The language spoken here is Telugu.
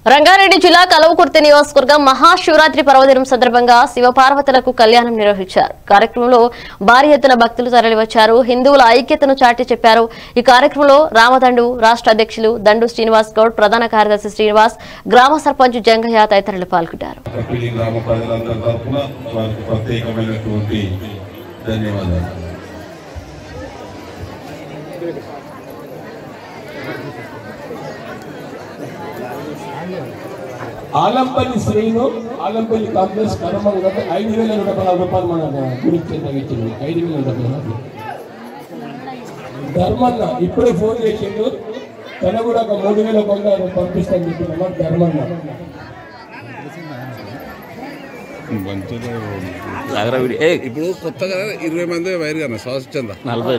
రంగారెడ్డి జిల్లా కలవకుర్తి నియోజకవర్గం మహాశివరాత్రి పర్వదినం సందర్భంగా శివపార్వతులకు కళ్యాణం నిర్వహించారు కార్యక్రమంలో భారీ ఎత్తున భక్తులు తరలివచ్చారు హిందువుల ఐక్యతను చాటి చెప్పారు ఈ కార్యక్రమంలో రామదండు రాష్ట్ర అధ్యక్షులు దండు శ్రీనివాస్ గౌడ్ ప్రధాన కార్యదర్శి శ్రీనివాస్ గ్రామ సర్పంచ్ జంగయ్య తదితరులు పాల్గొన్నారు కపిలి గ్రామ ప్రజలందరి తరఫున వారికి ప్రత్యేకమైనటువంటి ధన్యవాదాలు ఆలంపల్లి శ్రేణు ఆలంపల్లి కాంప్లెక్స్ కర్మంగా ఐదు వేల నూట పదహారు రూపాయలు మన గురించి తగ్గించింది ఐదు వేల నూట పదహారు ధర్మన్న ఇప్పుడే ఫోన్ చేసిండు తన కూడా ఒక మూడు వేల కొండ పంపిస్తాను చెప్పిన ధర్మన్న ఇప్పుడు ఇప్పుడు కొత్తగా ఇరవై మంది వైరు కదా స్వచ్ఛంద నలభై